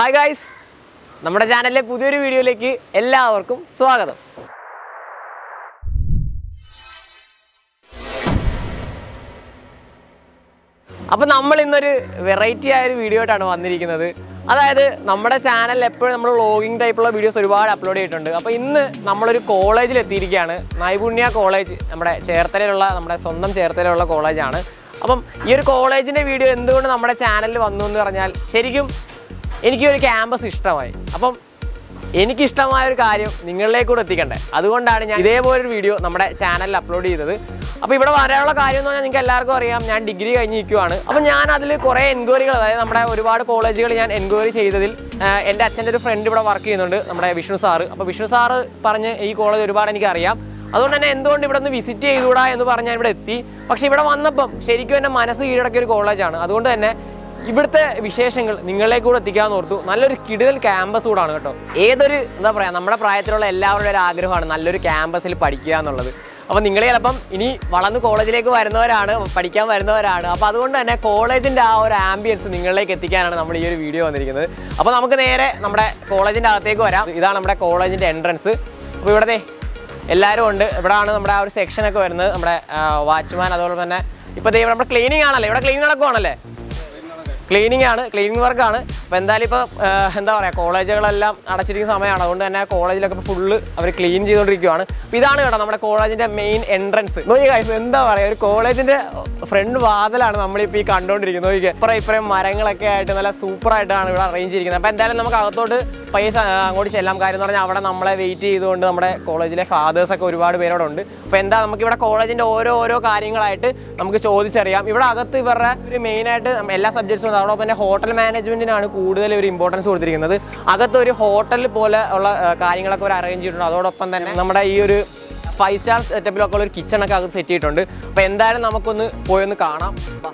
Hi guys നമ്മുടെ ചാനലിലെ പുതിയൊരു വീഡിയോയിലേക്ക് എല്ലാവർക്കും സ്വാഗതം അപ്പോൾ നമ്മൾ ഇന്നൊരു വെറൈറ്റി ആയ ഒരു വീഡിയോ ആയിട്ടാണ് വന്നിരിക്കുന്നത് അതായത് നമ്മുടെ ചാനലിൽ എപ്പോഴും നമ്മൾ വ്ളോഗിങ് ടൈപ്പുള്ള വീഡിയോസ് ഒരുപാട് അപ്ലോഡ് ചെയ്തിട്ടുണ്ട് അപ്പോൾ ഇന്ന് നമ്മളൊരു കോളേജിൽ എത്തിയിരിക്കുകയാണ് നൈപുണ്യ കോളേജ് നമ്മുടെ ചേർത്തലയിലുള്ള നമ്മുടെ സ്വന്തം ചേർത്തലയിലുള്ള കോളേജാണ് അപ്പം ഈ ഒരു കോളേജിൻ്റെ വീഡിയോ എന്തുകൊണ്ട് നമ്മുടെ ചാനലിൽ വന്നു എന്ന് പറഞ്ഞാൽ ശരിക്കും എനിക്ക് ഒരു ക്യാമ്പസ് ഇഷ്ടമായി അപ്പം എനിക്കിഷ്ടമായ ഒരു കാര്യം നിങ്ങളിലേക്ക് കൂടെ എത്തിക്കണ്ടേ അതുകൊണ്ടാണ് ഞാൻ ഇതേപോലൊരു വീഡിയോ നമ്മുടെ ചാനലിൽ അപ്ലോഡ് ചെയ്തത് അപ്പോൾ ഇവിടെ വരാനുള്ള കാര്യം എന്ന് പറഞ്ഞാൽ നിങ്ങൾക്ക് എല്ലാവർക്കും അറിയാം ഞാൻ ഡിഗ്രി കഴിഞ്ഞ് നിൽക്കുവാണ് അപ്പോൾ ഞാൻ അതിൽ കുറേ എൻക്വയറികൾ അതായത് നമ്മുടെ ഒരുപാട് കോളേജുകൾ ഞാൻ എൻക്വയറി ചെയ്തതിൽ ആ, എൻ്റെ അച്ഛൻ്റെ ഒരു ഫ്രണ്ട് ഇവിടെ വർക്ക് ചെയ്യുന്നുണ്ട് നമ്മുടെ വിഷ്ണു സാറ് അപ്പോൾ വിഷ്ണു സാറ് പറഞ്ഞ് ഈ കോളേജ് ഒരുപാട് എനിക്കറിയാം അതുകൊണ്ട് തന്നെ എന്തുകൊണ്ട് ഇവിടെ ഒന്ന് വിസിറ്റ് ചെയ്തുകൂടാ എന്ന് പറഞ്ഞ് ഞാൻ ഇവിടെ എത്തി പക്ഷേ ഇവിടെ വന്നപ്പം ശരിക്കും എൻ്റെ മനസ്സ് കീഴടക്കിയ ഒരു കോളേജാണ് അതുകൊണ്ട് തന്നെ ഇവിടുത്തെ വിശേഷങ്ങൾ നിങ്ങളിലേക്ക് കൂടെ എത്തിക്കാമെന്ന് ഓർത്തു നല്ലൊരു കിടിലൽ ക്യാമ്പസ് കൂടാണ് കേട്ടോ ഏതൊരു എന്താ പറയുക നമ്മുടെ പ്രായത്തിലുള്ള എല്ലാവരുടെ ഒരു ആഗ്രഹമാണ് നല്ലൊരു ക്യാമ്പസിൽ പഠിക്കുക എന്നുള്ളത് അപ്പോൾ നിങ്ങൾ ചിലപ്പം ഇനി വളർന്ന് കോളേജിലേക്ക് വരുന്നവരാണ് പഠിക്കാൻ വരുന്നവരാണ് അപ്പോൾ അതുകൊണ്ട് തന്നെ കോളേജിൻ്റെ ആ ഒരു ആംബിയൻസ് നിങ്ങളിലേക്ക് എത്തിക്കാനാണ് നമ്മൾ ഈ ഒരു വീഡിയോ വന്നിരിക്കുന്നത് അപ്പോൾ നമുക്ക് നേരെ നമ്മുടെ കോളേജിൻ്റെ അകത്തേക്ക് വരാം ഇതാണ് നമ്മുടെ കോളേജിൻ്റെ എൻട്രൻസ് അപ്പോൾ ഇവിടുത്തെ എല്ലാവരും ഉണ്ട് ഇവിടെയാണ് നമ്മുടെ ആ ഒരു സെക്ഷനൊക്കെ വരുന്നത് നമ്മുടെ വാച്ച്മാൻ അതുപോലെ തന്നെ ഇപ്പോൾ ദേ ഇവിടെ നമ്മുടെ ക്ലീനിങ് ആണല്ലേ ഇവിടെ ക്ലീനിങ് നടക്കുവാണല്ലേ ക്ലീനിങ് ആണ് ക്ലീനിങ് വർക്കാണ് അപ്പോൾ എന്തായാലും ഇപ്പോൾ എന്താ പറയുക കോളേജുകളെല്ലാം അടച്ചിരിക്കുന്ന സമയമാണ് അതുകൊണ്ട് തന്നെ കോളേജിലൊക്കെ ഇപ്പോൾ ഫുള്ള് അവർ ക്ലീൻ ചെയ്തുകൊണ്ടിരിക്കുകയാണ് അപ്പോൾ ഇതാണ് കേട്ടോ നമ്മുടെ കോളേജിൻ്റെ മെയിൻ എൻട്രൻസ് നോക്കി കാര്യം എന്താ പറയുക ഒരു കോളേജിൻ്റെ ഫ്രണ്ട് വാതിലാണ് നമ്മളിപ്പോൾ ഈ കണ്ടുകൊണ്ടിരിക്കുന്നത് നോക്കിക്കുക ഇപ്പുറം ഇപ്പുറം മരങ്ങളൊക്കെ ആയിട്ട് നല്ല സൂപ്പറായിട്ടാണ് ഇവിടെ അറേഞ്ച് ചെയ്തിരിക്കുന്നത് അപ്പോൾ എന്തായാലും നമുക്ക് അകത്തോട്ട് പൈസ അങ്ങോട്ട് ചെല്ലാം കാര്യം എന്ന് പറഞ്ഞാൽ അവിടെ നമ്മളെ വെയിറ്റ് ചെയ്തുകൊണ്ട് നമ്മുടെ കോളേജിലെ ഫാദേഴ്സൊക്കെ ഒരുപാട് പേരോട് ഉണ്ട് അപ്പോൾ എന്താ നമുക്ക് ഇവിടെ കോളേജിൻ്റെ ഓരോ ഓരോ കാര്യങ്ങളായിട്ട് നമുക്ക് ചോദിച്ചറിയാം ഇവിടെ അകത്ത് ഇവരുടെ ഒരു മെയിനായിട്ട് എല്ലാ സബ്ജക്ട്സും അതോടൊപ്പം തന്നെ ഹോട്ടൽ മാനേജ്മെൻറ്റിനാണ് കൂടുതൽ ഒരു ഇമ്പോർട്ടൻസ് കൊടുത്തിരിക്കുന്നത് അകത്ത് ഒരു ഹോട്ടൽ പോലെ ഉള്ള ആ, കാര്യങ്ങളൊക്കെ ഒരു അറേഞ്ച് ചെയ്തിട്ടുണ്ട് അതോടൊപ്പം തന്നെ നമ്മുടെ ഈ ഒരു ഫൈവ് സ്റ്റാർ സെറ്റപ്പിലൊക്കെ ഉള്ള ഒരു കിച്ചണൊക്കെ അകത്ത് സെറ്റ് ചെയ്തിട്ടുണ്ട് അപ്പോൾ എന്തായാലും നമുക്കൊന്ന് പോയൊന്ന് കാണാം വാ.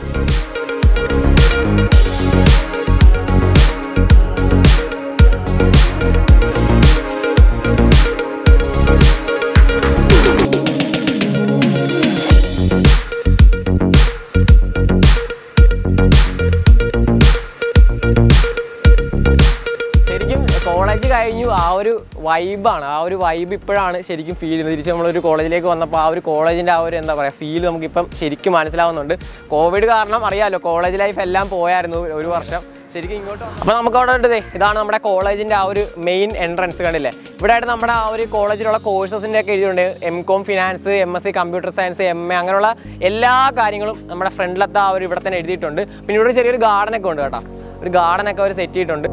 ശരിക്കും കോളേജ് കഴിഞ്ഞു ആ ഒരു വൈബാണ് ആ ഒരു വൈബ് ഇപ്പോഴാണ് ശരിക്കും ഫീൽ ചെയ്യുന്നത് തിരിച്ച് നമ്മളൊരു കോളേജിലേക്ക് വന്നപ്പോൾ ആ ഒരു കോളേജിൻ്റെ ആ ഒരു എന്താ പറയുക ഫീൽ നമുക്കിപ്പം ശരിക്കും മനസ്സിലാവുന്നുണ്ട് കോവിഡ് കാരണം അറിയാമല്ലോ കോളേജ് ലൈഫ് എല്ലാം പോയായിരുന്നു ഒരു വർഷം ശരിക്കും ഇങ്ങോട്ട് അപ്പോൾ നമുക്ക് അവിടെ ഉണ്ട് ദേ, ഇതാണ് നമ്മുടെ കോളേജിൻ്റെ ആ ഒരു മെയിൻ എൻട്രൻസ് കണ്ടില്ലേ ഇവിടെ ആയിട്ട് നമ്മുടെ ആ ഒരു കോളേജിലുള്ള കോഴ്സസിൻ്റെ ഒക്കെ എഴുതിയിട്ടുണ്ട് M com finance M S C computer science M A അങ്ങനെയുള്ള എല്ലാ കാര്യങ്ങളും നമ്മുടെ ഫ്രണ്ടിലത്തെ ആ ഒരു ഇവിടെ തന്നെ എഴുതിയിട്ടുണ്ട് പിന്നെ ഇവിടെ ഒരു ചെറിയൊരു ഗാർഡനൊക്കെ ഉണ്ട് കേട്ടോ ഒരു ഗാർഡനൊക്കെ അവർ സെറ്റ് ചെയ്തിട്ടുണ്ട്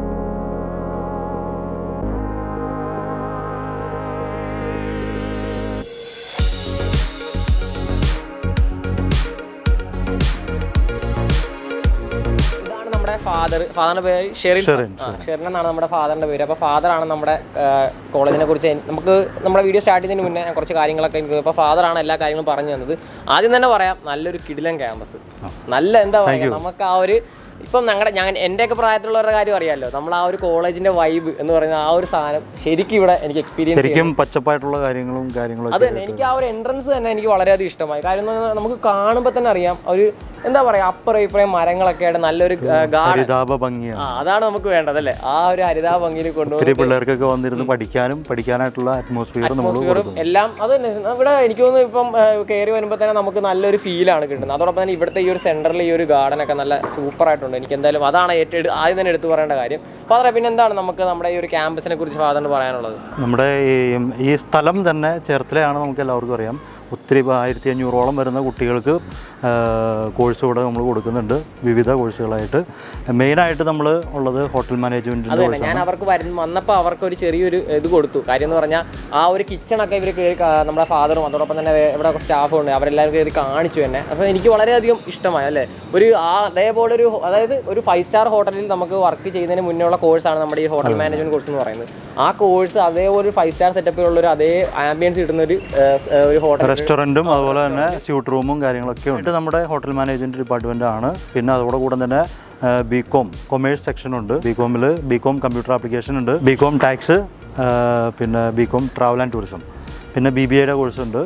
ഇതാണ് നമ്മുടെ ഫാദർ ഫാദറിന്റെ പേര് ഷെറിൻ ഷെറിൻ, ആ, ഷെറിൻ എന്നാണ് നമ്മുടെ ഫാദറിന്റെ പേര് അപ്പോൾ ഫാദറാണ് നമ്മുടെ കോളേജിനെ കുറിച്ച് എൻ- നമുക്ക് നമ്മുടെ വീഡിയോ സ്റ്റാർട്ട് ചെയ്യുന്നതിന് മുന്നേ ഞാൻ കുറച്ച് കാര്യങ്ങളൊക്കെ എനിക്ക് ഇപ്പോൾ ഫാദറാണ് എല്ലാ കാര്യങ്ങളും പറഞ്ഞു തന്നത് ആദ്യം തന്നെ പറയാം നല്ലൊരു കിടിലൻ ക്യാമ്പസ് നല്ല എന്താ പറയുക നമുക്ക് ആ ഒരു ഇപ്പം ഞങ്ങളുടെ ഞാൻ എൻ്റെയൊക്കെ പ്രായത്തിലുള്ളവരുടെ കാര്യം അറിയാമല്ലോ നമ്മൾ ആ ഒരു കോളേജിന്റെ വൈബ് എന്ന് പറയുന്ന ആ ഒരു സാധനം ശരിക്കും ഇവിടെ എനിക്ക് എക്സ്പീരിയൻസ് ശരിക്കും പച്ചപ്പായിട്ടുള്ള കാര്യങ്ങളും കാര്യങ്ങളും അത് തന്നെ എനിക്ക് ആ ഒരു എൻട്രൻസ് തന്നെ എനിക്ക് വളരെയധികം ഇഷ്ടമായി കാര്യം എന്ന് പറഞ്ഞാൽ നമുക്ക് കാണുമ്പോൾ തന്നെ അറിയാം ഒരു എന്താ പറയാ അപ്പുറം ഇപ്പുറം മരങ്ങളൊക്കെ ആയിട്ട് നല്ലൊരു ഗാർഡൻ ഹരിതാപ ഭംഗിയാണ് ആ അതാണ് നമുക്ക് വേണ്ടത് അല്ലേ ആ ഒരു ഹരിതാ ഭംഗിയിൽ ഒത്തിരി കൊണ്ടുപോകും പിള്ളേർക്കൊക്കെ വന്നിരുന്ന് പഠിക്കാനും പഠിക്കാനായിട്ടുള്ള അറ്റ്മോസ്ഫിയർ നമ്മൾ അറ്റ്മോസ്ഫിയറും എല്ലാം അത് തന്നെ ഇവിടെ എനിക്ക് തോന്നുന്നു ഇപ്പം കയറി വരുമ്പോൾ തന്നെ നമുക്ക് നല്ലൊരു ഫീലാണ് കിട്ടുന്നത് അതോടൊപ്പം തന്നെ ഇവിടുത്തെ ഈ ഒരു സെന്ററിൽ ഈ ഒരു ഗാർഡൻ ഒക്കെ നല്ല സൂപ്പർ ആയിട്ടുണ്ട് എനിക്ക് എന്തായാലും അതാണ് ഏറ്റവും എടു- ആദ്യം തന്നെ എടുത്തു പറയേണ്ട കാര്യം ഫാദറെ പിന്നെ എന്താണ് നമുക്ക് നമ്മുടെ ഈ ഒരു ക്യാമ്പസിനെ കുറിച്ച് ഫാദറിന് പറയാനുള്ളത് നമ്മുടെ ഈ ഈ സ്ഥലം തന്നെ ചേർത്തലയാണ് നമുക്ക് എല്ലാവർക്കും അറിയാം ഒത്തിരി ഇപ്പം ആയിരത്തി അഞ്ഞൂറോളം വരുന്ന കുട്ടികൾക്ക് കോഴ്സ് ഇവിടെ നമ്മൾ കൊടുക്കുന്നുണ്ട് വിവിധ കോഴ്സുകളായിട്ട് മെയിനായിട്ട് നമ്മൾ ഉള്ളത് ഹോട്ടൽ മാനേജ്മെൻറ്റിൻ്റെ അത് തന്നെ ഞാൻ അവർക്ക് വരുന്ന വന്നപ്പോൾ അവർക്ക് ഒരു ചെറിയൊരു ഇത് കൊടുത്തു കാര്യം എന്ന് പറഞ്ഞാൽ ആ ഒരു കിച്ചണൊക്കെ ഇവർ കയറി കാ- നമ്മുടെ ഫാദറും അതോടൊപ്പം തന്നെ വേ- ഇവിടെ സ്റ്റാഫും ഉണ്ട് അവരെല്ലാവരും കയറി കാണിച്ചു തന്നെ അപ്പോൾ എനിക്ക് വളരെയധികം ഇഷ്ടമായി അല്ലേ ഒരു ആ അതേപോലെ ഒരു അതായത് ഒരു ഫൈവ് സ്റ്റാർ ഹോട്ടലിൽ നമുക്ക് വർക്ക് ചെയ്യുന്നതിന് മുന്നേ ഉള്ള കോഴ്സാണ് നമ്മുടെ ഈ ഹോട്ടൽ മാനേജ്മെന്റ് കോഴ്സ് എന്ന് പറയുന്നത് ആ കോഴ്സ് അതേപോലെ ഒരു ഫൈവ് സ്റ്റാർ സെറ്റപ്പിലുള്ള ഒരു അതേ ആംബിയൻസ് കിട്ടുന്ന ഒരു ഏഹ്, ഏഹ്, ഒരു ഹോട്ടൽ റെസ്റ്റോറൻറ്റും അതുപോലെ തന്നെ സ്യൂട്ട് റൂമും കാര്യങ്ങളൊക്കെ ഉണ്ട് നമ്മുടെ ഹോട്ടൽ മാനേജ്മെൻറ്റ് ഡിപ്പാർട്ട്മെൻ്റ് ആണ് പിന്നെ അതോടെ കൂടെ തന്നെ ബി കോം കൊമേഴ്സ് സെക്ഷൻ ഉണ്ട് ബി കോമിൽ ബി കോം കമ്പ്യൂട്ടർ ആപ്ലിക്കേഷൻ ഉണ്ട് ബി കോം ടാക്സ് പിന്നെ B com travel and tourism പിന്നെ ബി ബി എയുടെ കോഴ്സ് ഉണ്ട്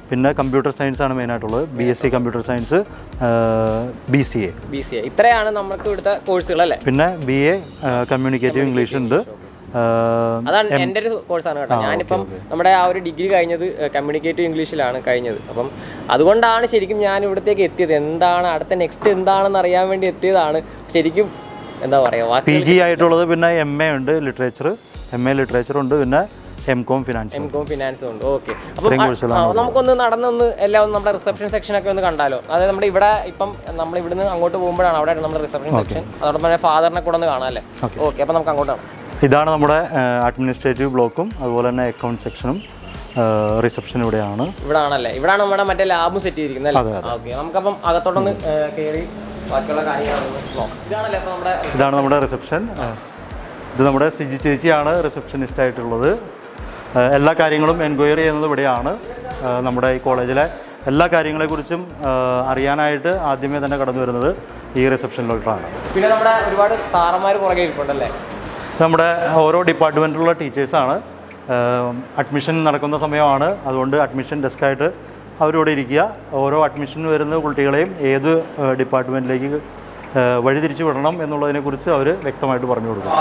പിന്നെ കമ്പ്യൂട്ടർ സയൻസ് ആണ് മെയിനായിട്ടുള്ളത് B S C computer science B C A B C A ഇത്രയാണ് നമുക്ക് ഇവിടുത്തെ കോഴ്സുകൾ അല്ലേ പിന്നെ ബി എ കമ്മ്യൂണിക്കേറ്റീവ് ഇംഗ്ലീഷ് ഉണ്ട് ആഹ് അതാണ് എൻ്റെ ഒരു കോഴ്സാണ് കേട്ടോ ഞാനിപ്പം നമ്മുടെ ആ ഒരു ഡിഗ്രി കഴിഞ്ഞത് കമ്മ്യൂണിക്കേറ്റീവ് ഇംഗ്ലീഷിലാണ് കഴിഞ്ഞത് അപ്പം അതുകൊണ്ടാണ് ശരിക്കും ഞാൻ ഇവിടത്തേക്ക് എത്തിയത് എന്താണ് അടുത്ത നെക്സ്റ്റ് എന്താണെന്ന് അറിയാൻ വേണ്ടി എത്തിയതാണ് ശരിക്കും എന്താ പറയുക പി ജി ആയിട്ടുള്ളത് പിന്നെ എം എ ഉണ്ട് ലിറ്ററേച്ചർ എം എ ലിറ്ററേച്ചർ ഉണ്ട് പിന്നെ M com finance M com ഫിനാൻസും ഉണ്ട് ഓക്കെ അപ്പം ഇത്രയും ആ, കോഴ്സുകളാണ് ആ, നമുക്കൊന്ന് നടന്നൊന്ന് എല്ലാം ഒന്ന് നമ്മുടെ റിസപ്ഷൻ സെക്ഷൻ ഒക്കെ ഒന്ന് കണ്ടാലോ അതായത് നമ്മുടെ ഇവിടെ ഇപ്പം നമ്മൾ ഇവിടുന്ന് അങ്ങോട്ട് പോകുമ്പോഴാണ് അവിടെ നമ്മുടെ റിസപ്ഷൻ സെക്ഷൻ അതോടൊപ്പം തന്നെ ഫാദറിനെ കൂടെ ഒന്ന് കാണാം അല്ലേ ഓക്കെ അപ്പം നമുക്ക് അങ്ങോട്ട് കാണാം ഇതാണ് നമ്മുടെ അഡ്മിനിസ്ട്രേറ്റീവ് ബ്ലോക്കും അതുപോലെ തന്നെ അക്കൗണ്ട് സെക്ഷനും റിസപ്ഷൻ ഇവിടെയാണ് ഇവിടെ ആണല്ലേ ഇവിടാണ് നമ്മുടെ മറ്റേ ലാബും സെറ്റ് ചെയ്തിരിക്കുന്നത് അല്ലേ ഓക്കെ നമുക്കപ്പം അകത്തോട്ടൊന്ന് കയറി ബാക്കിയുള്ള കാര്യങ്ങളൊന്ന് നോക്കാം ഇതാണല്ലേ അപ്പം നമ്മുടെ ഇതാണ് നമ്മുടെ റിസപ്ഷൻ ഇത് നമ്മുടെ സിജി ചേച്ചിയാണ് റിസപ്ഷനിസ്റ്റ് ആയിട്ടുള്ളത് ആ, എല്ലാ കാര്യങ്ങളും എൻക്വയറി ചെയ്യുന്നത് ഇവിടെയാണ് ആ, നമ്മുടെ ഈ കോളേജിലെ എല്ലാ കാര്യങ്ങളെക്കുറിച്ചും ആ, അറിയാനായിട്ട് ആദ്യമേ തന്നെ കടന്നു വരുന്നത് ഈ റിസപ്ഷനിലോട്ടാണ് പിന്നെ നമ്മുടെ ഒരുപാട് സാറന്മാർ പുറകെ ഇരിപ്പുണ്ടല്ലേ നമ്മുടെ ഓരോ ഡിപ്പാർട്ട്മെൻറ്റിലുള്ള ടീച്ചേഴ്സാണ് അഡ്മിഷൻ നടക്കുന്ന സമയമാണ് അതുകൊണ്ട് അഡ്മിഷൻ ഡെസ്കായിട്ട് അവരിവിടെ ഇരിക്കുക ഓരോ അഡ്മിഷൻ വരുന്ന കുട്ടികളെയും ഏത് ഡിപ്പാർട്ട്മെൻറ്റിലേക്ക് വഴിതിരിച്ചു വിടണം എന്നുള്ളതിനെക്കുറിച്ച് അവർ വ്യക്തമായിട്ട് പറഞ്ഞു കൊടുക്കും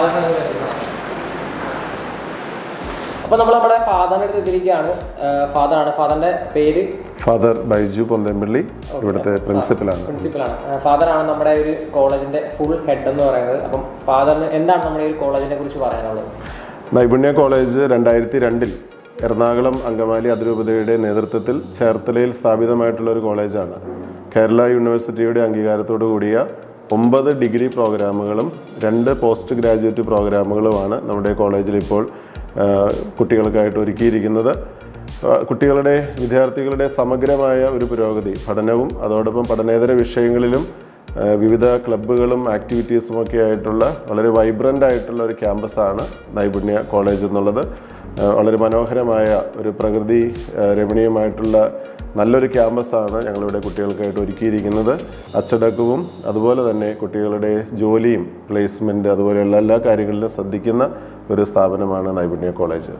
അപ്പോൾ നമ്മൾ നമ്മുടെ ഫാദറിൻ്റെ അടുത്ത് എത്തിയിരിക്കുകയാണ് ഫാദറാണ് ഫാദറിൻ്റെ പേര് ഫാദർ ബൈജു പൊന്തമ്പള്ളി ഇവിടുത്തെ പ്രിൻസിപ്പലാണ് പ്രിൻസിപ്പലാണ് ഫാദറാണ് നമ്മുടെ ഒരു കോളേജിൻ്റെ ഫുൾ ഹെഡ് എന്ന് പറയുന്നത് അപ്പം ഫാദറിന് എന്താണ് നമ്മുടെ ഈ ഒരു കോളേജിനെ കുറിച്ച് പറയാനുള്ളത് നൈപുണ്യ കോളേജ് രണ്ടായിരത്തി രണ്ടിൽ എറണാകുളം അങ്കമാലി അതിരൂപതയുടെ നേതൃത്വത്തിൽ ചേർത്തലയിൽ സ്ഥാപിതമായിട്ടുള്ള ഒരു കോളേജാണ് കേരള യൂണിവേഴ്സിറ്റിയുടെ അംഗീകാരത്തോടു കൂടിയ ഒമ്പത് ഡിഗ്രി പ്രോഗ്രാമുകളും രണ്ട് പോസ്റ്റ് ഗ്രാജുവേറ്റ് പ്രോഗ്രാമുകളുമാണ് നമ്മുടെ കോളേജിൽ ഇപ്പോൾ ആ, കുട്ടികൾക്കായിട്ട് ഒരുക്കിയിരിക്കുന്നത് ആ, കുട്ടികളുടെ വിദ്യാർത്ഥികളുടെ സമഗ്രമായ ഒരു പുരോഗതി പഠനവും അതോടൊപ്പം പഠനേതര വിഷയങ്ങളിലും ആ, വിവിധ ക്ലബ്ബുകളും ആക്ടിവിറ്റീസും ഒക്കെ ആയിട്ടുള്ള വളരെ വൈബ്രൻ്റ് ആയിട്ടുള്ള ഒരു ക്യാമ്പസാണ് നൈപുണ്യ കോളേജ് എന്നുള്ളത് ആ, വളരെ മനോഹരമായ ഒരു പ്രകൃതി ആ, രമണീയമായിട്ടുള്ള നല്ലൊരു ക്യാമ്പസാണ് ഞങ്ങളിവിടെ കുട്ടികൾക്കായിട്ട് ഒരുക്കിയിരിക്കുന്നത് അച്ചടക്കവും അതുപോലെ തന്നെ കുട്ടികളുടെ ജോലിയും പ്ലേസ്മെൻറ്റ് അതുപോലെയുള്ള എല്ലാ കാര്യങ്ങളിലും ശ്രദ്ധിക്കുന്ന ഒരു സ്ഥാപനമാണ് നൈപുണ്യ കോളേജ്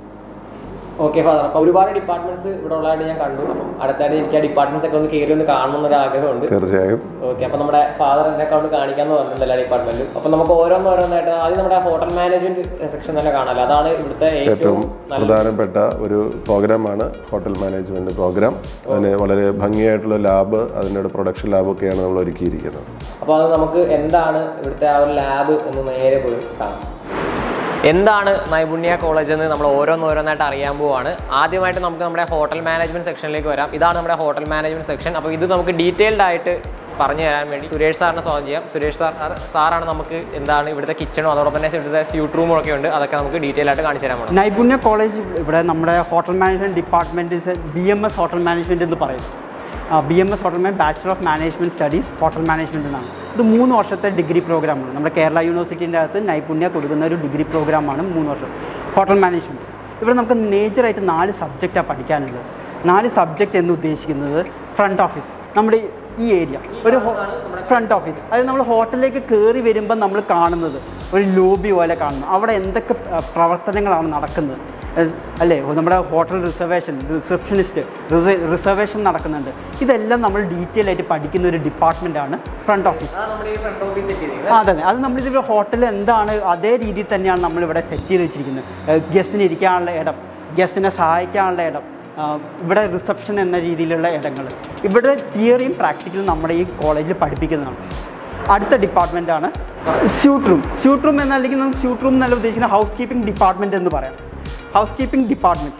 ഓക്കെ ഫാദർ അപ്പോൾ ഒരുപാട് ഡിപ്പാർട്ട്മെന്റ്സ് ഇവിടെ ഉള്ളതായിട്ട് ഞാൻ കണ്ടു അപ്പം അടുത്തായിട്ട് എനിക്ക് ആ ഡിപ്പാർട്ട്മെന്റ്സ് ഒക്കെ ഒന്ന് കയറി ഒന്ന് കാണണം എന്നൊരു ആഗ്രഹമുണ്ട് തീർച്ചയായും ഓക്കെ അപ്പോൾ നമ്മുടെ ഫാദർ എൻ്റെ അക്കൗണ്ട് കാണിക്കാന്ന് പറഞ്ഞിട്ടുണ്ട് എല്ലാ ഡിപ്പാർട്ട്മെന്റിലും അപ്പോൾ നമുക്ക് ഓരോന്നോരോന്നായിട്ട് ആദ്യം നമ്മുടെ ഹോട്ടൽ മാനേജ്മെന്റ് സെക്ഷൻ തന്നെ കാണാമല്ലോ അതാണ് ഇവിടുത്തെ ഏറ്റവും നല്ല പ്രധാനപ്പെട്ട ഒരു പ്രോഗ്രാമാണ് ഹോട്ടൽ മാനേജ്മെൻറ്റ് പ്രോഗ്രാം അതിന് വളരെ ഭംഗിയായിട്ടുള്ള ലാബ് അതിൻ്റെ പ്രൊഡക്ഷൻ ലാബൊക്കെയാണ് നമ്മൾ ഒരുക്കിയിരിക്കുന്നത് അപ്പോൾ അത് നമുക്ക് എന്താണ് ഇവിടുത്തെ ആ ഒരു ലാബ് എന്ന് നേരെ പോയി കാണാം എന്താണ് നൈപുണ്യ കോളേജ് എന്ന് നമ്മൾ ഓരോന്നോരോന്നായിട്ട് അറിയാൻ പോവാണ് ആദ്യമായിട്ട് നമുക്ക് നമ്മുടെ ഹോട്ടൽ മാനേജ്മെന്റ് സെക്ഷനിലേക്ക് വരാം ഇതാണ് നമ്മുടെ ഹോട്ടൽ മാനേജ്മെന്റ് സെക്ഷൻ അപ്പോൾ ഇത് നമുക്ക് ഡീറ്റെയിൽഡ് ആയിട്ട് പറഞ്ഞു തരാൻ വേണ്ടി സുരേഷ് സാറിനെ സ്വാഗതം ചെയ്യാം സുരേഷ് സാർ സാറാണ് നമുക്ക് എന്താണ് ഇവിടുത്തെ കിച്ചണും അതോടൊപ്പം തന്നെ ഇവിടുത്തെ സ്യൂട്ട് റൂമും ഒക്കെ ഉണ്ട് അതൊക്കെ നമുക്ക് ഡീറ്റെയിൽ ആയിട്ട് കാണിച്ചു തരാൻ പോകണം നൈപുണ്യ കോളേജ് ഇവിടെ നമ്മുടെ hotel management department B M S hotel management എന്ന് പറയും B M S hotel man bachelor of management studies hotel management എന്നാണ് ഇത് മൂന്ന് വർഷത്തെ ഡിഗ്രി പ്രോഗ്രാമാണ് നമ്മുടെ കേരള യൂണിവേഴ്സിറ്റീൻ്റെ അകത്ത് നൈപുണ്യ കൊടുക്കുന്ന ഒരു ഡിഗ്രി പ്രോഗ്രാമാണ് മൂന്ന് വർഷം ഹോട്ടൽ മാനേജ്മെൻറ്റ് ഇവിടെ നമുക്ക് മേജറായിട്ട് നാല് സബ്ജക്റ്റാണ് പഠിക്കാനുള്ളത് നാല് സബ്ജക്റ്റ് എന്ന് ഉദ്ദേശിക്കുന്നത് ഫ്രണ്ട് ഓഫീസ് നമ്മുടെ ഈ- ഈ ഏരിയ ഒരു ഫ്രണ്ട് ഓഫീസ് അതായത് നമ്മൾ ഹോട്ടലിലേക്ക് കയറി വരുമ്പോൾ നമ്മൾ കാണുന്നത് ഒരു ലോബി പോലെ കാണുന്നു അവിടെ എന്തൊക്കെ ആ, പ്രവർത്തനങ്ങളാണ് നടക്കുന്നത് എസ് അല്ലേ ഓ, നമ്മുടെ ഹോട്ടൽ റിസർവേഷൻ റിസപ്ഷനിസ്റ്റ് റിസർവേഷൻ നടക്കുന്നുണ്ട് ഇതെല്ലാം നമ്മൾ ഡീറ്റെയിൽ ആയിട്ട് പഠിക്കുന്ന ഒരു ഡിപ്പാർട്ട്മെൻറ്റാണ് ഫ്രണ്ട് ഓഫീസ് അതാണ് നമ്മുടെ ഈ ഫ്രണ്ട് ഓഫീസ് സെറ്റ് ചെയ്തത് ആ, അതെ അതെ അത് നമ്മളിതിൽ ഹോട്ടലിൽ എന്താണ് അതേ രീതിയിൽ തന്നെയാണ് നമ്മളിവിടെ സെറ്റ് ചെയ്ത് വെച്ചിരിക്കുന്നത് ഗസ്റ്റിന് ഇരിക്കാനുള്ള ഇടം ഗസ്റ്റിനെ സഹായിക്കാനുള്ള ഇടം ആ, ഇവിടെ റിസപ്ഷൻ എന്ന രീതിയിലുള്ള ഇടങ്ങൾ ഇവിടെ തിയറിയും പ്രാക്ടിക്കലും നമ്മുടെ ഈ കോളേജിൽ പഠിപ്പിക്കുന്നതാണ് അടുത്ത ഡിപ്പാർട്ട്മെൻറ്റാണ് സ്യൂട്ട് റൂം സ്യൂട്ട് റൂം എന്നല്ലെങ്കിൽ നമ്മൾ സ്യൂട്ട് റൂം എന്നല്ല ഉദ്ദേശിക്കുന്ന ഹൗസ് കീപ്പിംഗ് ഡിപ്പാർട്ട്മെൻറ്റ് എന്ന് പറയാം ഹൗസ് കീപ്പിംഗ് ഡിപ്പാർട്ട്മെൻറ്റ്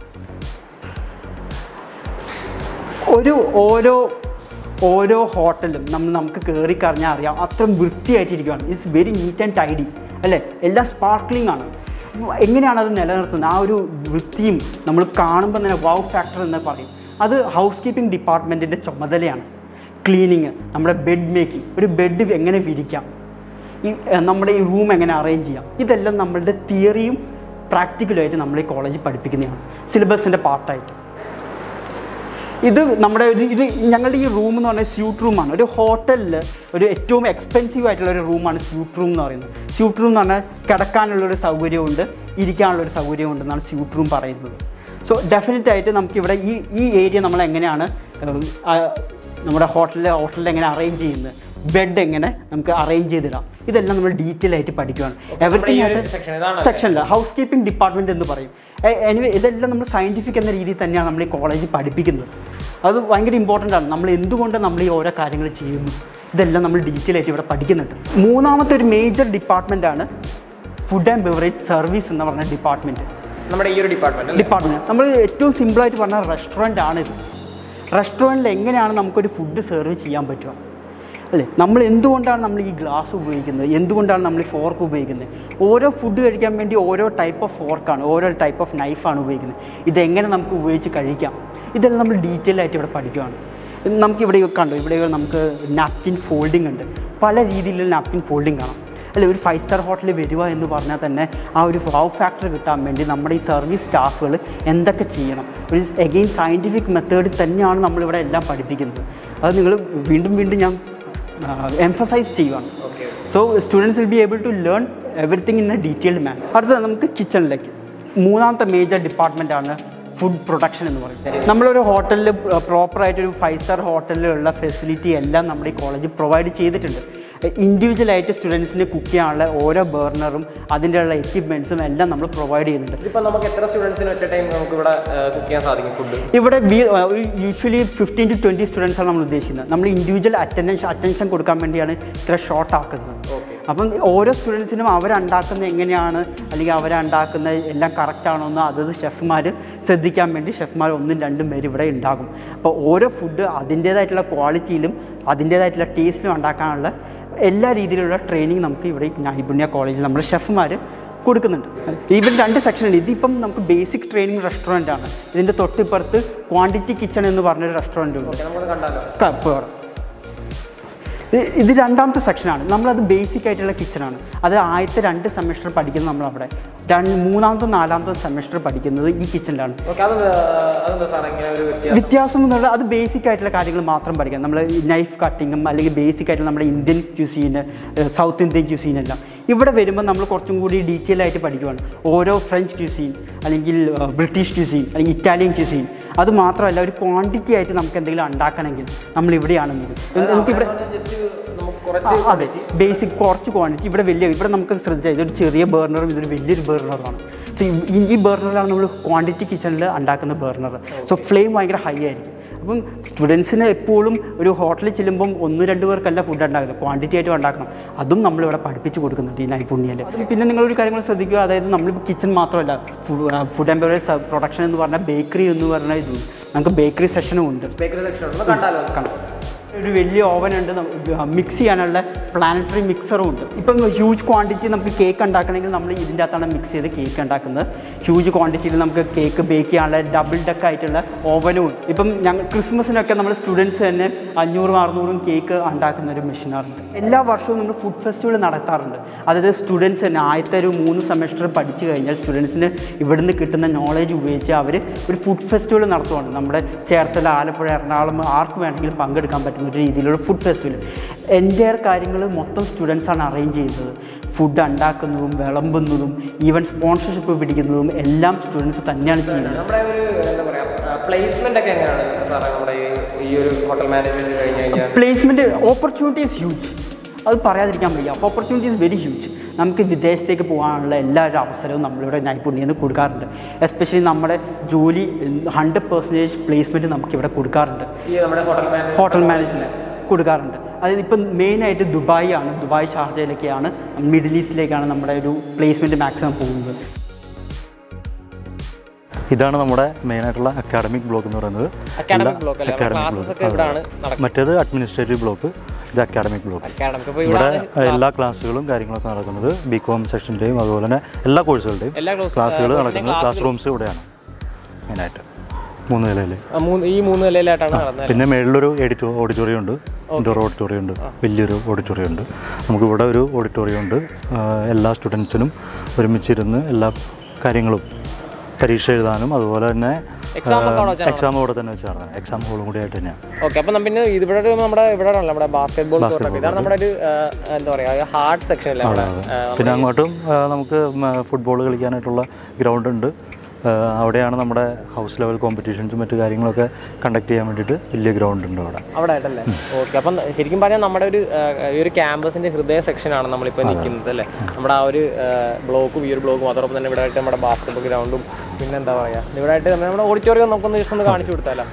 ഒരു ഓരോ ഓരോ ഹോട്ടലും നമ്മൾ നമുക്ക് കയറി കഴിഞ്ഞാൽ അറിയാം അത്ര വൃത്തിയായിട്ടിരിക്കുകയാണ് it's very neat and tidy അല്ലേ എല്ലാം സ്പാർക്ലിംഗ് ആണ് അപ്പോൾ എങ്ങനെയാണ് അത് നിലനിർത്തുന്നത് ആ ഒരു വൃത്തിയും നമ്മൾ കാണുമ്പോൾ തന്നെ വൗ ഫാക്ടർ എന്ന് പറയും അത് ഹൗസ് കീപ്പിംഗ് ഡിപ്പാർട്ട്മെൻറ്റിൻ്റെ ചുമതലയാണ് ക്ലീനിങ് നമ്മുടെ ബെഡ് മേക്കിംഗ് ഒരു ബെഡ് എങ്ങനെ വിരിക്കാം ഈ ഏഹ്, നമ്മുടെ ഈ റൂം എങ്ങനെ അറേഞ്ച് ചെയ്യാം ഇതെല്ലാം നമ്മളുടെ തിയറിയും പ്രാക്ടിക്കലുമായിട്ട് നമ്മൾ ഈ കോളേജിൽ പഠിപ്പിക്കുന്നതാണ് സിലബസിൻ്റെ പാർട്ടായിട്ട് ഇത് നമ്മുടെ ഒരു ഇത് ഞങ്ങളുടെ ഈ റൂം എന്ന് പറഞ്ഞാൽ സ്യൂട്ട് റൂമാണ് ഒരു ഹോട്ടലിൽ ഒരു ഏറ്റവും എക്സ്പെൻസീവ് ആയിട്ടുള്ള ഒരു റൂമാണ് സ്യൂട്ട് റൂം എന്ന് പറയുന്നത് സ്യൂട്ട് റൂം എന്ന് പറഞ്ഞാൽ കിടക്കാനുള്ളൊരു സൗകര്യമുണ്ട് ഇരിക്കാനുള്ളൊരു സൗകര്യമുണ്ടെന്നാണ് സ്യൂട്ട് റൂം പറയുന്നത് സോ ഡെഫിനറ്റ് ആയിട്ട് നമുക്കിവിടെ ഈ ഈ ഏരിയ നമ്മൾ എങ്ങനെയാണ് ഉം, ആ, നമ്മുടെ ഹോട്ടലിൽ ഹോട്ടലിൽ എങ്ങനെ അറേഞ്ച് ചെയ്യുന്നത് ബെഡ് എങ്ങനെ നമുക്ക് അറേഞ്ച് ചെയ്തിടാം ഇതെല്ലാം നമ്മൾ ഡീറ്റെയിൽ ആയിട്ട് പഠിക്കുകയാണ് എവറിത്തിങ് ഈ ഒരു section ഇതാണല്ലേ? സെക്ഷനിൽ ഹൗസ് കീപ്പിംഗ് ഡിപ്പാർട്ട്മെൻറ്റ് എന്ന് പറയും എനിവേ ഇതെല്ലാം നമ്മൾ സയൻറ്റിഫിക് എന്ന രീതിയിൽ തന്നെയാണ് നമ്മൾ ഈ കോളേജിൽ പഠിപ്പിക്കുന്നത് അത് ഭയങ്കര ഇമ്പോർട്ടൻ്റ് ആണ് നമ്മൾ എന്തുകൊണ്ട് നമ്മൾ ഈ ഓരോ കാര്യങ്ങൾ ചെയ്യുന്നു ഇതെല്ലാം നമ്മൾ ഡീറ്റെയിൽ ആയിട്ട് ഇവിടെ പഠിക്കുന്നുണ്ട് മൂന്നാമത്തെ ഒരു മേജർ ഡിപ്പാർട്ട്മെൻ്റ് ആണ് ഫുഡ് ആൻഡ് ബെവറേജ് സർവീസ് എന്ന് പറഞ്ഞ ഡിപ്പാർട്ട്മെൻറ്റ് നമ്മുടെ ഈ ഒരു ഡിപ്പാർട്ട്മെന്റ് അല്ലേ ഡിപ്പാർട്ട്മെൻറ്റ് നമ്മൾ ഏറ്റവും സിമ്പിളായിട്ട് പറഞ്ഞാൽ റെസ്റ്റോറൻ്റ് ആണിത് റെസ്റ്റോറൻറ്റിൽ എങ്ങനെയാണ് നമുക്കൊരു ഫുഡ് സെർവ് ചെയ്യാൻ പറ്റുക അല്ലേ നമ്മൾ എന്തുകൊണ്ടാണ് നമ്മൾ ഈ ഗ്ലാസ് ഉപയോഗിക്കുന്നത് എന്തുകൊണ്ടാണ് നമ്മൾ ഈ ഫോർക്ക് ഉപയോഗിക്കുന്നത് ഓരോ ഫുഡ് കഴിക്കാൻ വേണ്ടി ഓരോ ടൈപ്പ് ഓഫ് ഫോർക്കാണ് ഓരോ ടൈപ്പ് ഓഫ് നൈഫാണ് ഉപയോഗിക്കുന്നത് ഇതെങ്ങനെ നമുക്ക് ഉപയോഗിച്ച് കഴിക്കാം ഇതെല്ലാം നമ്മൾ ഡീറ്റെയിൽ ആയിട്ട് ഇവിടെ പഠിക്കുകയാണ് നമുക്കിവിടെ കണ്ടു ഇവിടെ നമുക്ക് നാപ്കിൻ ഫോൾഡിംഗ് ഉണ്ട് പല രീതിയിലുള്ള നാപ്കിൻ ഫോൾഡിംഗ് കാണാം അല്ലെ ഒരു ഫൈവ് സ്റ്റാർ ഹോട്ടലിൽ വരിക എന്ന് പറഞ്ഞാൽ തന്നെ ആ ഒരു വൗ ഫാക്ടർ കിട്ടാൻ വേണ്ടി നമ്മുടെ ഈ സർവീസ് സ്റ്റാഫുകൾ എന്തൊക്കെ ചെയ്യണം ഒരു എഗെയിൻ സയൻറ്റിഫിക് മെത്തേഡിൽ തന്നെയാണ് നമ്മളിവിടെ എല്ലാം പഠിപ്പിക്കുന്നത് അത് നിങ്ങൾ വീണ്ടും വീണ്ടും ഞാൻ എംഫസൈസ് ചെയ്യുവാണ് so students will be able to learn everything in a detailed man അടുത്തത് നമുക്ക് കിച്ചണിലേക്ക് മൂന്നാമത്തെ മേജർ ഡിപ്പാർട്ട്മെൻ്റ് ആണ് ഫുഡ് പ്രൊഡക്ഷൻ എന്ന് പറയുന്നത് നമ്മളൊരു ഹോട്ടലിൽ പ്രോപ്പറായിട്ടൊരു ഫൈവ് സ്റ്റാർ ഹോട്ടലിലുള്ള ഫെസിലിറ്റി എല്ലാം നമ്മുടെ ഈ കോളേജ് പ്രൊവൈഡ് ചെയ്തിട്ടുണ്ട് ഇൻഡിവിജ്വലായിട്ട് സ്റ്റുഡൻസിന് കുക്ക് ചെയ്യാനുള്ള ഓരോ ബേർണറും അതിൻ്റെ ഉള്ള എക്യുപ്മെൻറ്റ്സും എല്ലാം നമ്മൾ പ്രൊവൈഡ് ചെയ്യുന്നുണ്ട് ഇതിപ്പോ നമുക്ക് എത്ര സ്റ്റുഡൻസിന് ഒറ്റ ടൈം നമുക്ക് ഇവിടെ കുക്ക് ചെയ്യാൻ സാധിക്കും ഫുഡ് ഇവിടെ usually fifteen to twenty students ആണ് നമ്മൾ ഉദ്ദേശിക്കുന്നത് നമ്മൾ ഇൻഡിവിജ്വൽ അറ്റൻഡൻസ് അറ്റൻഷൻ കൊടുക്കാൻ വേണ്ടിയാണ് ഇത്ര ഷോർട്ട് ആക്കുന്നത് അപ്പം ഓരോ സ്റ്റുഡൻസിനും അവരുണ്ടാക്കുന്നത് എങ്ങനെയാണ് അല്ലെങ്കിൽ അവരുണ്ടാക്കുന്ന എല്ലാം കറക്റ്റ് ആണോ എന്ന് അതത് ഷെഫ്മാർ ശ്രദ്ധിക്കാൻ വേണ്ടി ഷെഫ്മാർ ഒന്നും രണ്ടും പേര് ഇവിടെ ഉണ്ടാകും അപ്പോൾ ഓരോ ഫുഡ് അതിൻ്റേതായിട്ടുള്ള ക്വാളിറ്റിയിലും അതിൻ്റേതായിട്ടുള്ള ടേസ്റ്റിലും ഉണ്ടാക്കാനുള്ള എല്ലാ രീതിയിലുള്ള ട്രെയിനിങ് നമുക്ക് ഇവിടെ ഈ നൈപുണ്യ കോളേജിൽ നമ്മുടെ ഷെഫ്മാർ കൊടുക്കുന്നുണ്ട് ഈവൻ രണ്ട് സെക്ഷൻ ഉണ്ട് ഇതിപ്പം നമുക്ക് ബേസിക് ട്രെയിനിങ് റെസ്റ്റോറൻ്റ് ആണ് ഇതിൻ്റെ തൊട്ടിപ്പുറത്ത് ക്വാണ്ടിറ്റി കിച്ചൺ എന്ന് പറഞ്ഞൊരു റെസ്റ്റോറൻറ്റ് ഉണ്ട് നമുക്ക് കണ്ടാലോ ക- പോകാം. ഇത് ഇത് രണ്ടാമത്തെ സെക്ഷനാണ് നമ്മളത് ബേസിക് ആയിട്ടുള്ള കിച്ചണാണ് അത് ആദ്യത്തെ രണ്ട് സെമിസ്റ്റർ പഠിക്കുന്നത് നമ്മളവിടെ രണ്ട് മൂന്നാമത്തെ നാലാമത്തെ സെമിസ്റ്റർ പഠിക്കുന്നത് ഈ കിച്ചണിലാണ് ഓക്കെ അത് അതെന്താ സാർ ഇങ്ങനെ ഒരു വ്യത്യാസം വ്യത്യാസം എന്ന് പറഞ്ഞാൽ അത് ബേസിക് ആയിട്ടുള്ള കാര്യങ്ങൾ മാത്രം പഠിക്കാം നമ്മൾ നൈഫ് കട്ടിങ്ങും അല്ലെങ്കിൽ ബേസിക് ആയിട്ടുള്ള നമ്മുടെ Indian cuisine south Indian cuisine എല്ലാം ഇവിടെ വരുമ്പോൾ നമ്മൾ കുറച്ചും കൂടി ഡീറ്റെയിൽ ആയിട്ട് പഠിക്കുവാണ് ഓരോ ഫ്രഞ്ച് ക്യൂസീൻ അല്ലെങ്കിൽ ബ്രിട്ടീഷ് ക്യൂസീൻ അല്ലെങ്കിൽ ഇറ്റാലിയൻ ക്യൂസീൻ അത് മാത്രമല്ല ഒരു ക്വാണ്ടിറ്റി ആയിട്ട് നമുക്ക് എന്തെങ്കിലും ഉണ്ടാക്കണമെങ്കിൽ നമ്മൾ ഇവിടെയാണ് പോകുന്നത് നമുക്കിവിടെ ജസ്റ്റ് നമുക്ക് ആ, കുറച്ച് അതെ ബേസിക് കുറച്ച് ക്വാണ്ടിറ്റി ഇവിടെ വലിയ ഇവിടെ നമുക്ക് ശ്രദ്ധിച്ചാൽ ഇതൊരു ചെറിയ ബേർണറും ഇതൊരു വലിയൊരു ബേർണറുമാണ് സോ ഈ- ഈ ബേർണറിലാണ് നമ്മൾ ക്വാണ്ടിറ്റി കിച്ചണിൽ ഉണ്ടാക്കുന്ന ബേർണർ സോ ഫ്ലെയിം ഭയങ്കര ഹൈ ആയിരിക്കും അപ്പം സ്റ്റുഡൻസിന് എപ്പോഴും ഒരു ഹോട്ടലിൽ ചെല്ലുമ്പം ഒന്ന് രണ്ട് പേർക്കല്ല ഫുഡ് ഉണ്ടാക്കുന്നത് ക്വാണ്ടിറ്റി ആയിട്ട് ഉണ്ടാക്കണം അതും നമ്മളിവിടെ പഠിപ്പിച്ച് കൊടുക്കുന്നുണ്ട് ഈ നൈപുണ്യയിൽ പിന്നെ നിങ്ങളൊരു കാര്യങ്ങൾ ശ്രദ്ധിക്കുക അതായത് നമ്മളിപ്പോൾ കിച്ചൺ മാത്രമല്ല ഫുഡ് ആൻഡ് ബെവറേജ് പ്രൊഡക്ഷൻ എന്ന് പറഞ്ഞാൽ ബേക്കറി എന്ന് പറഞ്ഞാൽ ഇത് നമുക്ക് ബേക്കറി സെഷനും ഉണ്ട് ബേക്കറി സെക്ഷൻ ഉണ്ട് കണ്ടാലോ കാണാം ഒരു വലിയ ഓവൻ ഉണ്ട് മിക്സ് ചെയ്യാനുള്ള പ്ലാനറ്ററി മിക്സറും ഉണ്ട് ഇപ്പം ഹ്യൂജ് ക്വാണ്ടിറ്റി നമുക്ക് കേക്ക് ഉണ്ടാക്കണമെങ്കിൽ നമ്മൾ ഇതിൻ്റെ അകത്താണ് മിക്സ് ചെയ്ത് കേക്ക് ഉണ്ടാക്കുന്നത് ഹ്യൂജ് ക്വാണ്ടിറ്റിയിൽ നമുക്ക് കേക്ക് ബേക്ക് ചെയ്യാനുള്ള ഡബിൾ ഡക്ക് ആയിട്ടുള്ള ഓവനും ഉണ്ട് ഇപ്പം ഞങ്ങൾ ക്രിസ്മസിനൊക്കെ നമ്മൾ സ്റ്റുഡൻസ് തന്നെ അഞ്ഞൂറും അറുന്നൂറും കേക്ക് ഉണ്ടാക്കുന്ന ഒരു മെഷീനാറുണ്ട് എല്ലാ വർഷവും നമ്മൾ ഫുഡ് ഫെസ്റ്റിവൽ നടത്താറുണ്ട് അതായത് സ്റ്റുഡൻസ് തന്നെ ആദ്യത്തെ ഒരു മൂന്ന് സെമസ്റ്റർ പഠിച്ചു കഴിഞ്ഞാൽ സ്റ്റുഡൻസിന് ഇവിടുന്ന് കിട്ടുന്ന നോളേജ് ഉപയോഗിച്ച് അവർ ഒരു ഫുഡ് ഫെസ്റ്റിവൽ നടത്തുവാണ് നമ്മുടെ ചേർത്തല ആലപ്പുഴ എറണാകുളം ആർക്ക് വേണമെങ്കിലും പങ്കെടുക്കാൻ പറ്റുന്ന ഒരു രീതിയിലുള്ള ഫുഡ് ഫെസ്റ്റിവൽ എൻ്റെ കാര്യങ്ങൾ മൊത്തം സ്റ്റുഡൻസാണ് അറേഞ്ച് ചെയ്യുന്നത് ഫുഡ് ഉണ്ടാക്കുന്നതും വിളമ്പുന്നതും ഈവൻ സ്പോൺസർഷിപ്പ് പിടിക്കുന്നതും എല്ലാം സ്റ്റുഡൻസ് തന്നെയാണ് ചെയ്യുന്നത് നമ്മുടെ ഒരു എന്താ പറയാ പ്ലേസ്മെന്റ് ഒക്കെ എങ്ങനെയാണ് സാറേ നമ്മുടെ ഈ- ഈ ഒരു ഹോട്ടൽ മാനേജ്മെന്റ് കഴിഞ്ഞ് കഴിഞ്ഞാൽ പ്ലേസ്മെൻറ്റ് ഓപ്പർച്യൂണിറ്റി ഈസ് ഹ്യൂജ് അത് പറയാതിരിക്കാൻ വയ്യ ഓപ്പർച്യൂണിറ്റി ഈസ് വെരി ഹ്യൂജ് നമുക്ക് വിദേശത്തേക്ക് പോകാനുള്ള എല്ലാ ഒരു അവസരവും നമ്മളിവിടെ നൈപുണ്യം കൊടുക്കാറുണ്ട് എസ്പെഷ്യലി നമ്മുടെ ജോലി ഹൺഡ്രഡ് പെർസെൻറ്റേജ് പ്ലേസ്മെൻറ്റ് നമുക്കിവിടെ കൊടുക്കാറുണ്ട് ഈ നമ്മുടെ ഹോട്ടൽ മാനേജ്മെന്റ് ഹോട്ടൽ മാനേജ്മെൻറ്റ് കൊടുക്കാറുണ്ട് അതായത് ഇപ്പം മെയിനായിട്ട് ദുബായ് ആണ് ദുബായ് ഷാർജയിലേക്കാണ് മിഡിൽ ഈസ്റ്റിലേക്കാണ് നമ്മുടെ ഒരു പ്ലേസ്മെൻറ്റ് മാക്സിമം പോകുന്നത് ഇതാണ് നമ്മുടെ മെയിനായിട്ടുള്ള അക്കാഡമിക് ബ്ലോക്ക് എന്ന് പറയുന്നത് അക്കാഡമിക് ബ്ലോക്ക് അല്ലേ academic ക്ലാസ്സസ് block. ഒക്കെ ഇവിടാണ് നടക്കുന്നത് മറ്റേത് അഡ്മിനിസ്ട്രേറ്റീവ് ബ്ലോക്ക് ഇത് അക്കാഡമിക് ബ്ലോക്ക് അക്കാഡമിക് അപ്പോൾ ഇവിടെ ഇവിടെ എല്ലാ ക്ലാസ്സുകളും കാര്യങ്ങളൊക്കെ നടക്കുന്നത് ബി കോം സെക്ഷൻ്റെയും അതുപോലെ തന്നെ എല്ലാ കോഴ്സുകളുടെയും എല്ലാ ക്ലാസ് ക്ലാസ്സുകൾ നടക്കുന്നത് ക്ലാസ് റൂംസ് ഇവിടെയാണ് മെയിനായിട്ട് മൂന്ന് നിലയിൽ മൂന്ന് ഈ മൂന്ന് നിലയിലായിട്ടാണ് നടന്നത് പിന്നെ മേളിലൊരു എഡിറ്റോ ഓഡിറ്റോറിയം ഉണ്ട് ഇൻഡോർ ഓഡിറ്റോറിയം ഉണ്ട് വലിയൊരു ഓഡിറ്റോറിയം ഉണ്ട് നമുക്കിവിടെ ഒരു ഓഡിറ്റോറിയം ഉണ്ട് ആ, എല്ലാ സ്റ്റുഡൻസിനും ഒരുമിച്ചിരുന്ന് എല്ലാ കാര്യങ്ങളും പരീക്ഷ എഴുതാനും അതുപോലെ തന്നെ Exam ഒക്കെ അവിടെ വെച്ചാണോ? എക്സാം അവിടെ തന്നെ വെച്ചാണ് എക്സാം ഹോളും കൂടി ആയിട്ട് തന്നെയാണ് ഓക്കെ അപ്പം പിന്നെ ഇത് ഇവിടെ ഒരു നമ്മുടെ ഇവിടെ ആണല്ലോ നമ്മുടെ ബാസ്കറ്റ് ബോൾ കോർട്ടൊക്കെ ഇതാണ് നമ്മുടെ ഒരു ആ, എന്താ പറയുക ഹാർഡ് സെക്ഷൻ അല്ലേ അവിടെ ആ, പിന്നെ അങ്ങോട്ടും ആ, നമുക്ക് ഫുട്ബോൾ കളിക്കാനായിട്ടുള്ള ഗ്രൗണ്ട് ഉണ്ട് ഏഹ് അവിടെയാണ് നമ്മുടെ ഹൗസ് ലെവൽ കോമ്പറ്റീഷൻസും മറ്റു കാര്യങ്ങളൊക്കെ കണ്ടക്ട് ചെയ്യാൻ വേണ്ടിയിട്ട് വലിയ ഗ്രൗണ്ട് ഉണ്ട് അവിടെ അവിടെ ആയിട്ടല്ലേ ഓക്കെ അപ്പം ശരിക്കും പറഞ്ഞാൽ നമ്മുടെ ഒരു ആ, ഈ ഒരു ക്യാമ്പസിന്റെ ഹൃദയ സെക്ഷനാണ് നമ്മളിപ്പോൾ നിൽക്കുന്നത് അല്ലേ നമ്മുടെ ആ ഒരു ബ്ലോക്കും ഈ ഒരു ബ്ലോക്കും അതോടൊപ്പം തന്നെ ഇവിടെ ആയിട്ട് നമ്മുടെ ബാസ്കറ്റ്ബോൾ ഗ്രൗണ്ടും പിന്നെ എന്താ പറയുക ഇവിടെ ആയിട്ട് നമ്മുടെ ഓഡിറ്റോറിയം നമുക്കൊന്ന് ജസ്റ്റ് ഒന്ന് കാണിച്ചു കൊടുത്താലോ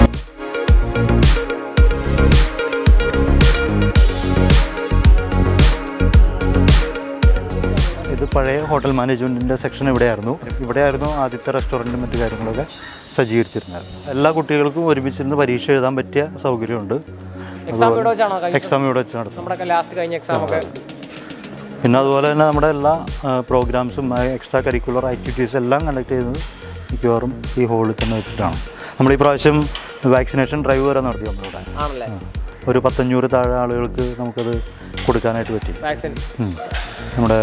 ഇത് പഴയ ഹോട്ടൽ മാനേജ്മെൻറ്റിൻ്റെ സെക്ഷൻ ഇവിടെയായിരുന്നു ഇവിടെയായിരുന്നു ആദ്യത്തെ റെസ്റ്റോറൻറ്റും മറ്റു കാര്യങ്ങളൊക്കെ സജ്ജീകരിച്ചിരുന്നത് എല്ലാ കുട്ടികൾക്കും ഒരുമിച്ചിരുന്ന് പരീക്ഷ എഴുതാൻ പറ്റിയ സൗകര്യമുണ്ട് എക്സാം ഇവിടെ വെച്ചാണോ കഴിഞ്ഞ എക്സാം ഇവിടെ വെച്ച് നടത്തും നമ്മുടെ ലാസ്റ്റ് കഴിഞ്ഞ എക്സാം ഒക്കെ പിന്നെ അതുപോലെ തന്നെ നമ്മുടെ എല്ലാ പ്രോഗ്രാംസും എക്സ്ട്രാ കരിക്കുലർ ആക്ടിവിറ്റീസ് എല്ലാം കണ്ടക്ട് ചെയ്യുന്നത് മിക്കവാറും ഈ ഹോളിൽ തന്നെ വെച്ചിട്ടാണ് നമ്മൾ ഈ പ്രാവശ്യം വാക്സിനേഷൻ ഡ്രൈവ് വരെ നടത്തി നമ്മളിവിടെ ആണല്ലേ ഒരു പത്തഞ്ഞൂറ് താഴെ ആളുകൾക്ക് നമുക്കത് കൊടുക്കാനായിട്ട് പറ്റി വാക്സിൻ ഉം. നമ്മുടെ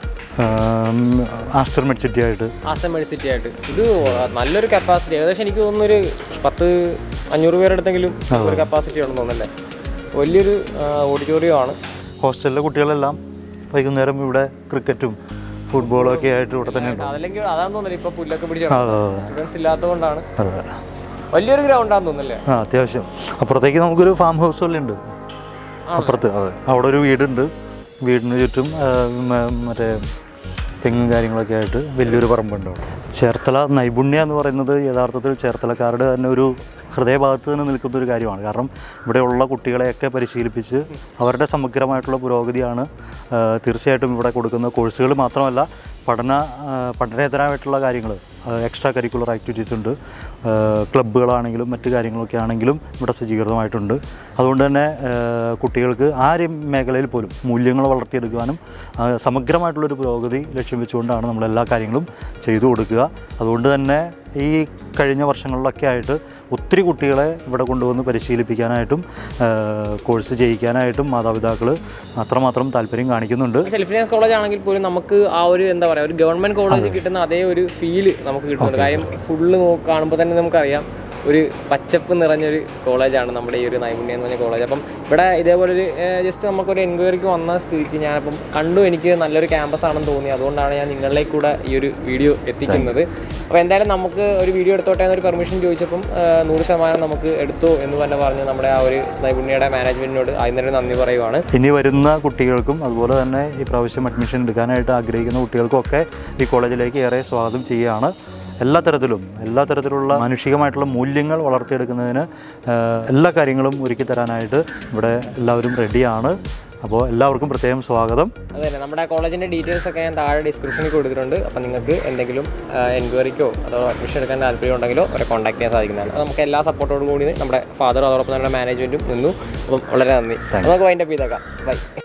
ആസ്റ്റർ മെഡ്സിറ്റി ആയിട്ട് ആസം മെഡിസിറ്റി ആയിട്ട് ഇത് നല്ലൊരു കപ്പാസിറ്റി ഏകദേശം എനിക്ക് തോന്നുന്നു ഒരു പത്ത് അഞ്ഞൂറ് പേരെടുത്തെങ്കിലും ഒരു കപ്പാസിറ്റി ഉണ്ടെന്ന് തോന്നുന്നല്ലേ വലിയൊരു ഓഡിറ്റോറിയം ആണ് ഹോസ്റ്റലിലെ കുട്ടികളെല്ലാം വൈകുന്നേരം ഇവിടെ ക്രിക്കറ്റും ഫുട്ബോളും ഒക്കെ ആയിട്ട് ഇവിടെ തന്നെ ഉണ്ട് അതല്ലെങ്കിൽ അതാന്ന് തോന്നുന്നില്ല ഇപ്പൊ പുല്ലൊക്കെ പിടിച്ച് അതെ അതെ സ്റ്റുഡൻസ് ഇല്ലാത്തതുകൊണ്ടാണ് അതെ വലിയൊരു ഗ്രൗണ്ടാന്ന് തോന്നുന്നല്ലേ ആ അത്യാവശ്യം അപ്പുറത്തേക്ക് നമുക്കൊരു ഫാം ഹൗസ് പോലെ ഉണ്ട് അപ്പുറത്ത് അതെ അവിടെ ഒരു വീടുണ്ട് വീടിന് ചുറ്റും ആ, മ- മറ്റേ തെങ്ങും കാര്യങ്ങളൊക്കെ ആയിട്ട് വലിയൊരു പറമ്പുണ്ട് അവിടെ ചേർത്തല നൈപുണ്യ എന്ന് പറയുന്നത് യഥാർത്ഥത്തിൽ ചേർത്തലക്കാരുടെ തന്നെ ഒരു ഹൃദയഭാഗത്ത് തന്നെ നിൽക്കുന്ന ഒരു കാര്യമാണ് കാരണം ഇവിടെയുള്ള കുട്ടികളെയൊക്കെ പരിശീലിപ്പിച്ച് അവരുടെ സമഗ്രമായിട്ടുള്ള പുരോഗതിയാണ് ആ, തീർച്ചയായിട്ടും ഇവിടെ കൊടുക്കുന്ന കോഴ്സുകൾ മാത്രമല്ല പഠന ആ, പഠനേതരമായിട്ടുള്ള കാര്യങ്ങൾ എക്സ്ട്രാ കരിക്കുലർ ആക്ടിവിറ്റീസ് ഉണ്ട് ആ, ക്ലബ്ബുകളാണെങ്കിലും മറ്റു കാര്യങ്ങളൊക്കെ ആണെങ്കിലും ഇവിടെ സജ്ജീകൃതമായിട്ടുണ്ട് അതുകൊണ്ട് തന്നെ ആ, കുട്ടികൾക്ക് ആ ഒരു മേഖലയിൽ പോലും മൂല്യങ്ങൾ വളർത്തിയെടുക്കുവാനും ആ, സമഗ്രമായിട്ടുള്ളൊരു പുരോഗതി ലക്ഷ്യം വെച്ചുകൊണ്ടാണ് നമ്മൾ എല്ലാ കാര്യങ്ങളും ചെയ്തു കൊടുക്കുക അതുകൊണ്ട് തന്നെ ഈ കഴിഞ്ഞ വർഷങ്ങളിലൊക്കെ ആയിട്ട് ഒത്തിരി കുട്ടികളെ ഇവിടെ കൊണ്ടുവന്ന് പരിശീലിപ്പിക്കാനായിട്ടും ആ, കോഴ്സ് ചെയ്യിക്കാനായിട്ടും മാതാപിതാക്കൾ അത്രമാത്രം താല്പര്യം കാണിക്കുന്നുണ്ട് സെൽഫ് ഫിനാൻസ് കോളേജ് ആണെങ്കിൽ പോലും നമുക്ക് ആ ഒരു എന്താ പറയാ ഒരു ഗവൺമെന്റ് കോളേജ് കിട്ടുന്ന അതേ ഒരു ഫീല് നമുക്ക് കിട്ടുന്നുണ്ട് കാര്യം ഫുള്ള് കാണുമ്പോൾ തന്നെ നമുക്കറിയാം ഒരു പച്ചപ്പ് നിറഞ്ഞൊരു കോളേജാണ് നമ്മുടെ ഈ ഒരു നൈപുണ്യം എന്ന് പറഞ്ഞ കോളേജ് അപ്പം ഇവിടെ ഇതേപോലൊരു ജസ്റ്റ് നമുക്കൊരു എൻക്വയറിക്ക് വന്ന സ്ഥിതിക്ക് ഞാനപ്പം കണ്ടു എനിക്ക് നല്ലൊരു ക്യാമ്പസ് ആണെന്ന് തോന്നി അതുകൊണ്ടാണ് ഞാൻ നിങ്ങളിലേക്ക് കൂടെ ഈ ഒരു വീഡിയോ എത്തിക്കുന്നത് അപ്പോൾ എന്തായാലും നമുക്ക് ഒരു വീഡിയോ എടുത്തോട്ടെ എന്നൊരു പെർമിഷൻ ചോദിച്ചപ്പം ആ, നൂറ് ശതമാനം നമുക്ക് എടുത്തോ എന്ന് തന്നെ പറഞ്ഞ് നമ്മുടെ ആ ഒരു നൈപുണ്യയുടെ മാനേജ്മെന്റിനോട് ആദ്യം തന്നെ നന്ദി പറയുവാണ് ഇനി വരുന്ന കുട്ടികൾക്കും അതുപോലെ തന്നെ ഈ പ്രാവശ്യം അഡ്മിഷൻ എടുക്കാനായിട്ട് ആഗ്രഹിക്കുന്ന കുട്ടികൾക്കും ഒക്കെ ഈ കോളേജിലേക്ക് ഏറെ സ്വാഗതം ചെയ്യുകയാണ് എല്ലാ തരത്തിലും എല്ലാ തരത്തിലുള്ള മാനുഷികമായിട്ടുള്ള മൂല്യങ്ങൾ വളർത്തിയെടുക്കുന്നതിന് ആ, എല്ലാ കാര്യങ്ങളും ഒരുക്കി തരാനായിട്ട് ഇവിടെ എല്ലാവരും റെഡിയാണ് അപ്പോൾ എല്ലാവർക്കും പ്രത്യേകം സ്വാഗതം അതെ തന്നെ നമ്മുടെ കോളേജിന്റെ ഡീറ്റെയിൽസ് ഒക്കെ ഞാൻ താഴെ ഡിസ്ക്രിപ്ഷനിൽ കൊടുത്തിട്ടുണ്ട് അപ്പം നിങ്ങൾക്ക് എന്തെങ്കിലും എൻക്വയറിക്കോ അതോ അഡ്മിഷൻ എടുക്കാൻ താല്പര്യം ഉണ്ടെങ്കിലോ അവരെ കോൺടാക്ട് ചെയ്യാൻ സാധിക്കുന്നതാണ് അപ്പോൾ നമുക്ക് എല്ലാ സപ്പോർട്ടോടും കൂടി നമ്മുടെ ഫാദർ അതോടൊപ്പം തന്നെ മാനേജ്മെന്റും നിന്നു അപ്പം വളരെ നന്ദി നമുക്ക് വൈൻഡപ്പ് ചെയ്തേക്കാം ബൈ